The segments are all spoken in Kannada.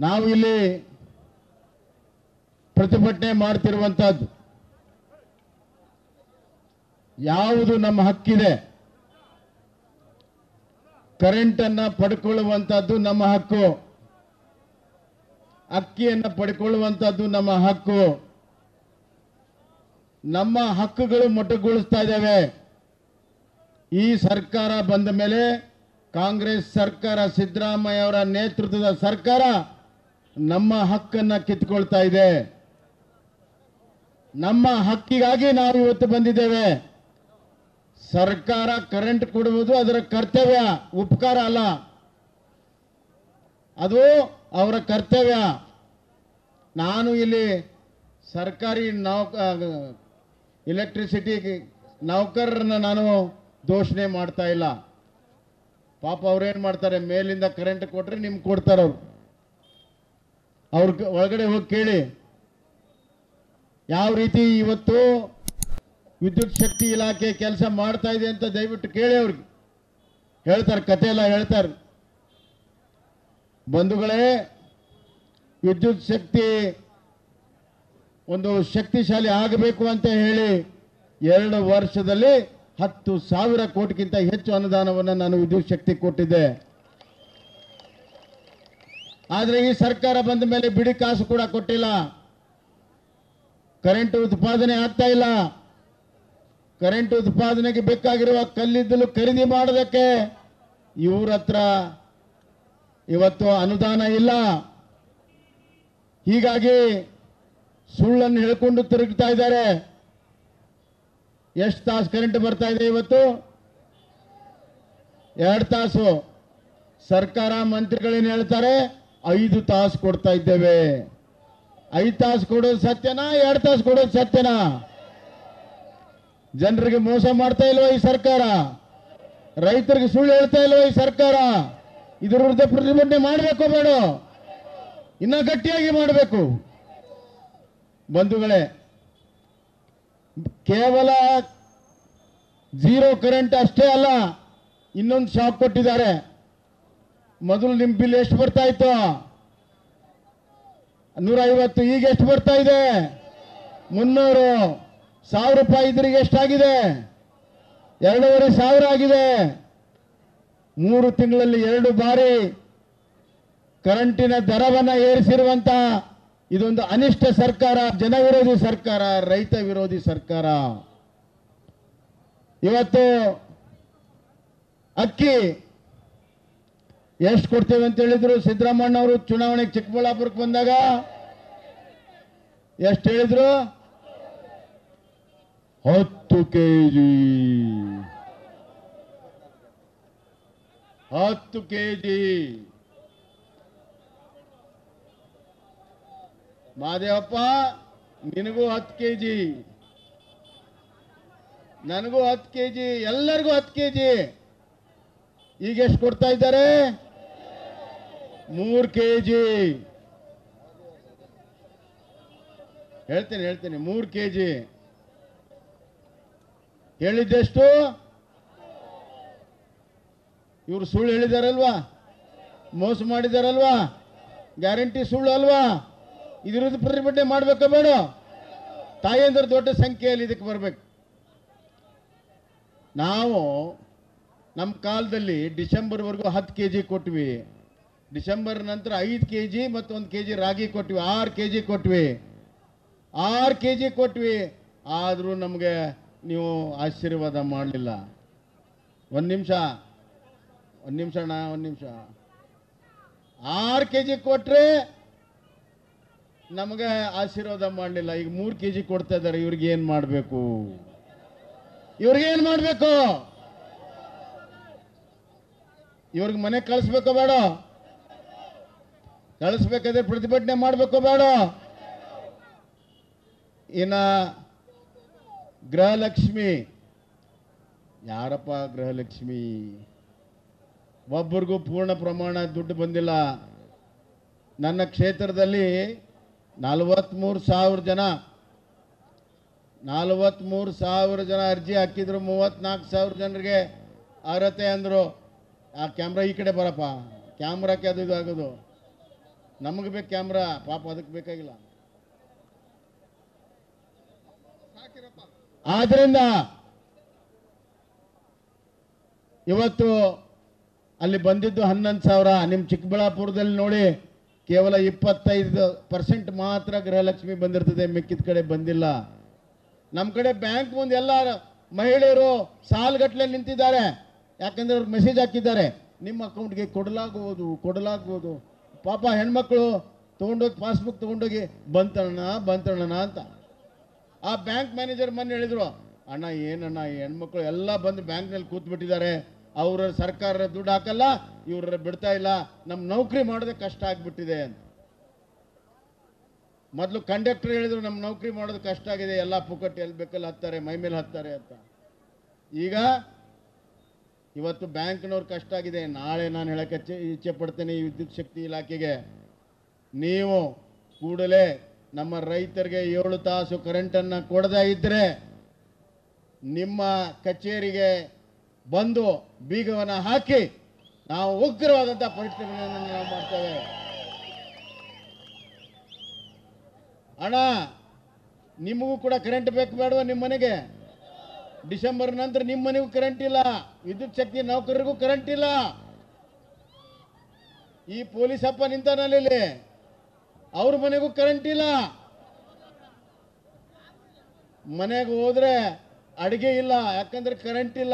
ನಾವು ಇಲ್ಲಿ ಪ್ರತಿಭಟನೆ ಮಾಡ್ತಿರುವಂಥದ್ದು ಯಾವುದು ನಮ್ಮ ಹಕ್ಕಿದೆ ಕರೆಂಟನ್ನು ಪಡ್ಕೊಳ್ಳುವಂಥದ್ದು ನಮ್ಮ ಹಕ್ಕು ಅಕ್ಕಿಯನ್ನು ಪಡ್ಕೊಳ್ಳುವಂಥದ್ದು ನಮ್ಮ ಹಕ್ಕು ನಮ್ಮ ಹಕ್ಕುಗಳು ಮೊಟಕುಗೊಳಿಸ್ತಾ ಇದ್ದೇವೆ ಈ ಸರ್ಕಾರ ಬಂದ ಮೇಲೆ ಕಾಂಗ್ರೆಸ್ ಸರ್ಕಾರ ಸಿದ್ದರಾಮಯ್ಯ ಅವರ ನೇತೃತ್ವದ ಸರ್ಕಾರ ನಮ್ಮ ಹಕ್ಕನ್ನು ಕಿತ್ಕೊಳ್ತಾ ಇದೆ ನಮ್ಮ ಹಕ್ಕಿಗಾಗಿ ನಾವು ಇವತ್ತು ಬಂದಿದ್ದೇವೆ ಸರ್ಕಾರ ಕರೆಂಟ್ ಕೊಡುವುದು ಅದರ ಕರ್ತವ್ಯ ಉಪಕಾರ ಅಲ್ಲ ಅದು ಅವರ ಕರ್ತವ್ಯ ನಾನು ಇಲ್ಲಿ ಸರ್ಕಾರಿ ನೌಕ ಇಲೆಕ್ಟ್ರಿಸಿಟಿ ನೌಕರರನ್ನ ನಾನು ದೋಷಣೆ ಮಾಡ್ತಾ ಇಲ್ಲ ಪಾಪ ಅವ್ರೇನು ಮಾಡ್ತಾರೆ ಮೇಲಿಂದ ಕರೆಂಟ್ ಕೊಟ್ರೆ ನಿಮ್ಗೆ ಕೊಡ್ತಾರೆ ಅವ್ರು ಅವ್ರ ಒಳಗಡೆ ಹೋಗಿ ಕೇಳಿ ಯಾವ ರೀತಿ ಇವತ್ತು ವಿದ್ಯುತ್ ಶಕ್ತಿ ಇಲಾಖೆ ಕೆಲಸ ಮಾಡ್ತಾ ಇದೆ ಅಂತ ದಯವಿಟ್ಟು ಕೇಳಿ ಅವ್ರಿಗೆ ಹೇಳ್ತಾರೆ ಕತೆ ಎಲ್ಲ ಹೇಳ್ತಾರೆ ಬಂಧುಗಳೇ ವಿದ್ಯುತ್ ಶಕ್ತಿ ಒಂದು ಶಕ್ತಿಶಾಲಿ ಆಗಬೇಕು ಅಂತ ಹೇಳಿ ಎರಡು ವರ್ಷದಲ್ಲಿ ಹತ್ತು ಸಾವಿರ ಕೋಟಿಗಿಂತ ಹೆಚ್ಚು ಅನುದಾನವನ್ನು ನಾನು ವಿದ್ಯುತ್ ಶಕ್ತಿ ಕೊಟ್ಟಿದ್ದೆ ಆದರೆ ಈ ಸರ್ಕಾರ ಬಂದ ಮೇಲೆ ಬಿಡಿ ಕಾಸು ಕೂಡ ಕೊಟ್ಟಿಲ್ಲ ಕರೆಂಟ್ ಉತ್ಪಾದನೆ ಆಗ್ತಾ ಇಲ್ಲ ಕರೆಂಟ್ ಉತ್ಪಾದನೆಗೆ ಬೇಕಾಗಿರುವ ಕಲ್ಲಿದ್ದಲು ಖರೀದಿ ಮಾಡೋದಕ್ಕೆ ಇವ್ರ ಹತ್ರ ಇವತ್ತು ಅನುದಾನ ಇಲ್ಲ ಹೀಗಾಗಿ ಸುಳ್ಳನ್ನು ಹೇಳ್ಕೊಂಡು ತಿರುಗ್ತಾ ಇದ್ದಾರೆ ಎಷ್ಟು ತಾಸು ಕರೆಂಟ್ ಬರ್ತಾ ಇದೆ ಇವತ್ತು ಎರಡು ತಾಸು ಸರ್ಕಾರ ಮಂತ್ರಿಗಳೇನು ಹೇಳ್ತಾರೆ ಐದು ತಾಸು ಕೊಡ್ತಾ ಇದ್ದೇವೆ ಐದು ತಾಸು ಕೊಡೋದು ಸತ್ಯನಾ ಎರಡು ತಾಸು ಕೊಡೋದು ಸತ್ಯನಾ ಜನರಿಗೆ ಮೋಸ ಮಾಡ್ತಾ ಇಲ್ವಾ ಈ ಸರ್ಕಾರ ರೈತರಿಗೆ ಸುಳ್ಳು ಹೇಳ್ತಾ ಇಲ್ವಾ ಈ ಸರ್ಕಾರ ಇದ್ರ ವಿರುದ್ಧ ಪ್ರತಿಭಟನೆ ಮಾಡಬೇಕು ಬೇಡ ಇನ್ನ ಗಟ್ಟಿಯಾಗಿ ಮಾಡಬೇಕು ಬಂಧುಗಳೇ ಕೇವಲ ಝೀರೋ ಕರೆಂಟ್ ಅಷ್ಟೇ ಅಲ್ಲ ಇನ್ನೊಂದು ಶಾಕ್ ಕೊಟ್ಟಿದ್ದಾರೆ ಮೊದಲು ನಿಮ್ಮ ಬಿಲ್ ಎಷ್ಟು ಬರ್ತಾ ಇತ್ತು ನೂರ ಐವತ್ತು ಈಗ ಎಷ್ಟು ಬರ್ತಾ ಇದೆ ಮುನ್ನೂರು ಸಾವಿರ ರೂಪಾಯಿ ಇದ್ರಿಗೆ ಎಷ್ಟಾಗಿದೆ ಎರಡೂವರೆ ಸಾವಿರ ಆಗಿದೆ ಮೂರು ತಿಂಗಳಲ್ಲಿ ಎರಡು ಬಾರಿ ಕರೆಂಟಿನ ದರವನ್ನು ಏರಿಸಿರುವಂತ ಇದೊಂದು ಅನಿಷ್ಟ ಸರ್ಕಾರ ಜನ ವಿರೋಧಿ ಸರ್ಕಾರ ರೈತ ವಿರೋಧಿ ಸರ್ಕಾರ ಇವತ್ತು ಅಕ್ಕಿ ಎಷ್ಟು ಕೊಡ್ತೇವೆ ಅಂತ ಹೇಳಿದ್ರು ಸಿದ್ದರಾಮಣ್ಣ ಅವರು ಚುನಾವಣೆಗೆ ಚಿಕ್ಕಬಳ್ಳಾಪುರಕ್ಕೆ ಬಂದಾಗ ಎಷ್ಟು ಹೇಳಿದ್ರು ಹತ್ತು ಕೆಜಿ ಹತ್ತು ಕೆಜಿ ಮಾದೇವಪ್ಪ ನಿನಗೂ ಹತ್ತು ಕೆಜಿ ನನಗೂ ಹತ್ತು ಕೆಜಿ ಎಲ್ಲರಿಗೂ ಹತ್ತು ಕೆಜಿ ಈಗ ಎಷ್ಟು ಕೊಡ್ತಾ ಇದ್ದಾರೆ ಮೂರು ಕೆಜಿ ಹೇಳ್ತೇನೆ ಹೇಳ್ತೇನೆ ಮೂರು ಕೆಜಿ ಹೇಳಿದ್ದೆಷ್ಟು ಇವರು ಸುಳ್ಳು ಹೇಳಿದಾರಲ್ವಾ ಮೋಸ ಮಾಡಿದಾರಲ್ವಾ ಗ್ಯಾರಂಟಿ ಸುಳ್ಳು ಅಲ್ವಾ ಇದ್ರ ವಿರುದ್ಧ ಪ್ರತಿಭಟನೆ ಮಾಡಬೇಕಾ ಬೇಡ ತಾಯಂದ್ರ ದೊಡ್ಡ ಸಂಖ್ಯೆಯಲ್ಲಿ ಇದಕ್ಕೆ ಬರಬೇಕು ನಾವು ನಮ್ಮ ಕಾಲದಲ್ಲಿ ಡಿಸೆಂಬರ್ವರೆಗೂ ಹತ್ತು ಕೆ ಜಿ ಕೊಟ್ವಿ ಡಿಸೆಂಬರ್ ನಂತರ ಐದು ಕೆ ಜಿ ಮತ್ತು ಒಂದು ಕೆ ಜಿ ರಾಗಿ ಕೊಟ್ವಿ ಆರು ಕೆ ಜಿ ಕೊಟ್ವಿ ಆರು ಕೆ ಜಿ ಕೊಟ್ವಿ ಆದರೂ ನಮಗೆ ನೀವು ಆಶೀರ್ವಾದ ಮಾಡಲಿಲ್ಲ ಒಂದು ನಿಮಿಷ ಒಂದು ನಿಮಿಷ ಅಣ್ಣ ಒಂದು ನಿಮಿಷ ಆರು ಕೆ ಜಿ ಕೊಟ್ಟರೆ ನಮಗೆ ಆಶೀರ್ವಾದ ಮಾಡಲಿಲ್ಲ ಈಗ ಮೂರು ಕೆ ಜಿ ಕೊಡ್ತಾ ಇದ್ದಾರೆ ಇವ್ರಿಗೆ ಏನು ಮಾಡಬೇಕು ಇವ್ರಿಗೆ ಏನು ಮಾಡಬೇಕು ಇವ್ರಿಗೆ ಮನೆ ಕಳಿಸ್ಬೇಕೋ ಬೇಡ ಕಳಿಸ್ಬೇಕಾದ್ರೆ ಪ್ರತಿಭಟನೆ ಮಾಡಬೇಕೋ ಬೇಡ ಇನ್ನ ಗೃಹಲಕ್ಷ್ಮಿ ಯಾರಪ್ಪ ಗೃಹಲಕ್ಷ್ಮಿ ಒಬ್ಬರಿಗೂ ಪೂರ್ಣ ಪ್ರಮಾಣ ದುಡ್ಡು ಬಂದಿಲ್ಲ ನನ್ನ ಕ್ಷೇತ್ರದಲ್ಲಿ ನಲವತ್ತ್ಮೂರು ಸಾವಿರ ಜನ ನಲವತ್ತ್ಮೂರು ಸಾವಿರ ಜನ ಅರ್ಜಿ ಹಾಕಿದ್ರು ಮೂವತ್ತ್ನಾಲ್ಕು ಸಾವಿರ ಜನರಿಗೆ ಅರ್ಹತೆ ಅಂದರು ಆ ಕ್ಯಾಮ್ರಾ ಈ ಕಡೆ ಬರಪ್ಪ ಕ್ಯಾಮ್ರಾಕ್ಕೆ ಅದು ಇದು ಆಗೋದು ನಮಗೆ ಬೇಕು ಕ್ಯಾಮ್ರಾ ಪಾಪ ಅದಕ್ಕೆ ಬೇಕಾಗಿಲ್ಲ ಆದ್ರಿಂದ ಇವತ್ತು ಅಲ್ಲಿ ಬಂದಿದ್ದು ಹನ್ನೊಂದು ಸಾವಿರ ನಿಮ್ಮ ಚಿಕ್ಕಬಳ್ಳಾಪುರದಲ್ಲಿ ನೋಡಿ ಕೇವಲ ಇಪ್ಪತ್ತೈದು ಪರ್ಸೆಂಟ್ ಮಾತ್ರ ಗೃಹಲಕ್ಷ್ಮಿ ಬಂದಿರ್ತದೆ ಮಿಕ್ಕಿದ ಕಡೆ ಬಂದಿಲ್ಲ ನಮ್ಮ ಕಡೆ ಬ್ಯಾಂಕ್ ಮುಂದೆ ಎಲ್ಲ ಮಹಿಳೆಯರು ಸಾಲುಗಟ್ಟಲೆ ನಿಂತಿದ್ದಾರೆ ಯಾಕಂದ್ರೆ ಅವ್ರು ಮೆಸೇಜ್ ಹಾಕಿದ್ದಾರೆ ನಿಮ್ಮ ಅಕೌಂಟ್ಗೆ ಕೊಡಲಾಗುವುದು ಕೊಡಲಾಗುವುದು ಪಾಪ ಹೆಣ್ಮಕ್ಳು ತೊಗೊಂಡೋಗಿ ಪಾಸ್ಬುಕ್ ತೊಗೊಂಡೋಗಿ ಬಂತಣ್ಣ ಬಂತಣ್ಣ ಅಂತ ಆ ಬ್ಯಾಂಕ್ ಮ್ಯಾನೇಜರ್ ಮೊನ್ನೆ ಹೇಳಿದ್ರು ಅಣ್ಣ ಏನಣ್ಣ ಈ ಹೆಣ್ಮಕ್ಳು ಎಲ್ಲ ಬಂದು ಬ್ಯಾಂಕ್ನಲ್ಲಿ ಕೂತ್ಬಿಟ್ಟಿದ್ದಾರೆ ಅವ್ರ ಸರ್ಕಾರ ದುಡ್ಡು ಹಾಕಲ್ಲ ಇವ್ರ ಬಿಡ್ತಾ ಇಲ್ಲ ನಮ್ಮ ನೌಕರಿ ಮಾಡೋದೇ ಕಷ್ಟ ಆಗ್ಬಿಟ್ಟಿದೆ ಅಂತ ಮೊದಲು ಕಂಡಕ್ಟರ್ ಹೇಳಿದ್ರು ನಮ್ಮ ನೌಕರಿ ಮಾಡೋದು ಕಷ್ಟ ಆಗಿದೆ ಎಲ್ಲ ಪುಕ್ಕಟ್ಟು ಎಲ್ಲಿ ಬೇಕಲ್ಲಿ ಹತ್ತಾರೆ ಮೈ ಮೇಲೆ ಹತ್ತಾರೆ ಅಂತ ಈಗ ಇವತ್ತು ಬ್ಯಾಂಕ್ನವ್ರು ಕಷ್ಟ ಆಗಿದೆ ನಾಳೆ ನಾನು ಹೇಳಕ್ಕೆ ಇಚ್ಛೆ ಇಚ್ಛೆ ಪಡ್ತೇನೆ ಈ ವಿದ್ಯುತ್ ಶಕ್ತಿ ಇಲಾಖೆಗೆ ನೀವು ಕೂಡಲೇ ನಮ್ಮ ರೈತರಿಗೆ ಏಳು ತಾಸು ಕರೆಂಟನ್ನು ಕೊಡದೇ ಇದ್ದರೆ ನಿಮ್ಮ ಕಚೇರಿಗೆ ಬಂದು ಬೀಗವನ್ನು ಹಾಕಿ ನಾವು ಉಗ್ರವಾದಂಥ ಪರಿಸ್ಥಿತಿಗಳನ್ನು ನಾವು ಮಾಡ್ತೇವೆ ಅಣ್ಣ ನಿಮಗೂ ಕೂಡ ಕರೆಂಟ್ ಬೇಕು ಬೇಡವಾ ನಿಮ್ಮ ಮನೆಗೆ ಡಿಸೆಂಬರ್ ನಂತರ ನಿಮ್ಮ ಮನೆಗೂ ಕರೆಂಟ್ ಇಲ್ಲ ವಿದ್ಯುತ್ ಶಕ್ತಿ ನೌಕರರಿಗೂ ಕರೆಂಟ್ ಇಲ್ಲ ಈ ಪೊಲೀಸ್ ಅಪ್ಪ ನಿಂತಾನಲ್ಲಿ ಇಲ್ಲಿ ಅವ್ರ ಮನೆಗೂ ಕರೆಂಟ್ ಇಲ್ಲ ಮನೆಗೆ ಹೋದ್ರೆ ಅಡಿಗೆ ಇಲ್ಲ ಯಾಕಂದ್ರೆ ಕರೆಂಟ್ ಇಲ್ಲ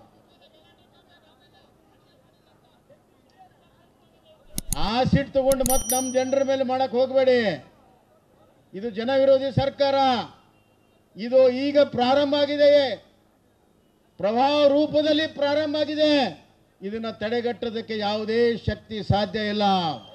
ಆ ಸೀಟ್ ತಗೊಂಡು ಮತ್ತೆ ನಮ್ಮ ಜನರ ಮೇಲೆ ಮಾಡಕ್ ಹೋಗಬೇಡಿ ಇದು ಜನ ವಿರೋಧಿ ಸರ್ಕಾರ ಇದು ಈಗ ಪ್ರಾರಂಭ ಆಗಿದೆ ಪ್ರವಾಹ ರೂಪದಲ್ಲಿ ಪ್ರಾರಂಭ ಆಗಿದೆ ಇದನ್ನ ತಡೆಗಟ್ಟೋದಕ್ಕೆ ಯಾವುದೇ ಶಕ್ತಿ ಸಾಧ್ಯ ಇಲ್ಲ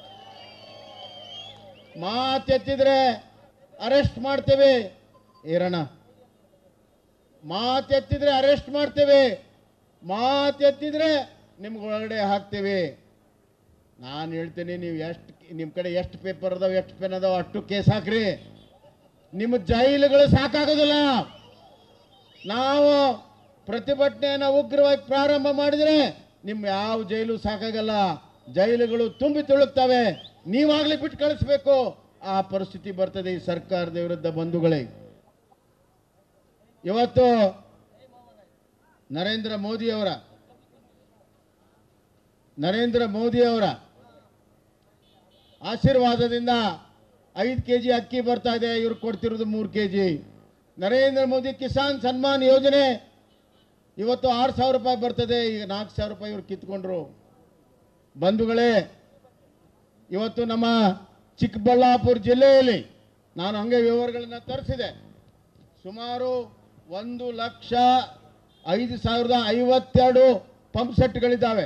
ಮಾತೆತ್ತಿದ್ರೆ ಅರೆಸ್ಟ್ ಮಾಡ್ತೇವೆ ಏರಣ್ಣ ಮಾತೆತ್ತಿದ್ರೆ ಅರೆಸ್ಟ್ ಮಾಡ್ತೇವೆ ಮಾತೆತ್ತಿದ್ರೆ ನಿಮ್ಗೆ ಒಳಗಡೆ ಹಾಕ್ತೇವೆ ನಾನು ಹೇಳ್ತೇನೆ ನೀವು ಎಷ್ಟು ನಿಮ್ಮ ಕಡೆ ಎಷ್ಟು ಪೇಪರ್ ಅದಾವ ಎಷ್ಟು ಪೆನ್ ಅದಾವ ಅಷ್ಟು ಕೇಸ್ ಹಾಕ್ರಿ ನಿಮ್ಮ ಜೈಲುಗಳು ಸಾಕಾಗೋದಿಲ್ಲ ನಾವು ಪ್ರತಿಭಟನೆಯನ್ನು ಉಗ್ರವಾಗಿ ಪ್ರಾರಂಭ ಮಾಡಿದರೆ ನಿಮ್ಮ ಯಾವ ಜೈಲು ಸಾಕಾಗಲ್ಲ ಜೈಲುಗಳು ತುಂಬಿ ತುಳುಕ್ತವೆ ನೀವಾಗಲೇ ಬಿಟ್ಟು ಕಳಿಸ್ಬೇಕು ಆ ಪರಿಸ್ಥಿತಿ ಬರ್ತದೆ ಈ ಸರ್ಕಾರದ ವಿರುದ್ಧ ಬಂಧುಗಳೇ ಇವತ್ತು ನರೇಂದ್ರ ಮೋದಿಯವರ ನರೇಂದ್ರ ಮೋದಿಯವರ ಆಶೀರ್ವಾದದಿಂದ ಐದು ಕೆ ಜಿ ಅಕ್ಕಿ ಬರ್ತಾ ಇದೆ ಇವ್ರು ಕೊಡ್ತಿರೋದು ಮೂರು ಕೆ ಜಿ ನರೇಂದ್ರ ಮೋದಿ ಕಿಸಾನ್ ಸನ್ಮಾನ್ ಯೋಜನೆ ಇವತ್ತು ಆರು ಸಾವಿರ ರೂಪಾಯಿ ಬರ್ತದೆ ಈಗ ನಾಲ್ಕು ಸಾವಿರ ರೂಪಾಯಿ ಇವ್ರು ಕಿತ್ಕೊಂಡ್ರು ಬಂಧುಗಳೇ ಇವತ್ತು ನಮ್ಮ ಚಿಕ್ಕಬಳ್ಳಾಪುರ ಜಿಲ್ಲೆಯಲ್ಲಿ ನಾನು ಹಂಗೆ ವಿವರಗಳನ್ನು ತರಿಸಿದೆ ಸುಮಾರು ಒಂದು ಲಕ್ಷ ಐದು ಸಾವಿರದ ಐವತ್ತೆರಡು ಪಂಪ್ ಸೆಟ್ಗಳಿದ್ದಾವೆ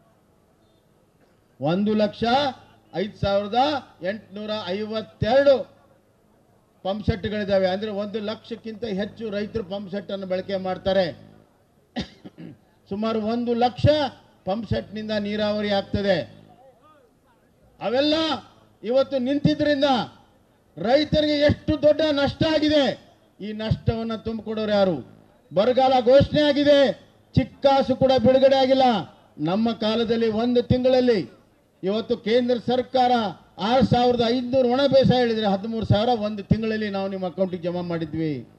ಒಂದು ಲಕ್ಷ ಐದು ಸಾವಿರದ ಎಂಟುನೂರ ಐವತ್ತೆರಡು ಪಂಪ್ ಸೆಟ್ಗಳಿದ್ದಾವೆ ಅಂದರೆ ಒಂದು ಲಕ್ಷಕ್ಕಿಂತ ಹೆಚ್ಚು ರೈತರು ಪಂಪ್ ಸೆಟ್ಟನ್ನು ಬಳಕೆ ಮಾಡ್ತಾರೆ ಸುಮಾರು ಒಂದು ಲಕ್ಷ ಪಂಪ್ ಸೆಟ್ನಿಂದ ನೀರಾವರಿ ಆಗ್ತದೆ ಅವೆಲ್ಲ ಇವತ್ತು ನಿಂತಿದ್ರಿಂದ ರೈತರಿಗೆ ಎಷ್ಟು ದೊಡ್ಡ ನಷ್ಟ ಆಗಿದೆ ಈ ನಷ್ಟವನ್ನು ತುಂಬಿಕೊಡೋರು ಯಾರು ಬರಗಾಲ ಘೋಷಣೆ ಆಗಿದೆ ಚಿಕ್ಕಾಸು ಕೂಡ ಬಿಡುಗಡೆ ಆಗಿಲ್ಲ ನಮ್ಮ ಕಾಲದಲ್ಲಿ ಒಂದು ತಿಂಗಳಲ್ಲಿ ಇವತ್ತು ಕೇಂದ್ರ ಸರ್ಕಾರ ಆರು ಸಾವಿರದ ಐದುನೂರು ಒಣ ಬೇಸಾಯ ಹೇಳಿದ್ರೆ ಹದಿಮೂರು ಸಾವಿರ ಒಂದು ತಿಂಗಳಲ್ಲಿ ನಾವು ನಿಮ್ಮ ಅಕೌಂಟಿಗೆ ಜಮಾ ಮಾಡಿದ್ವಿ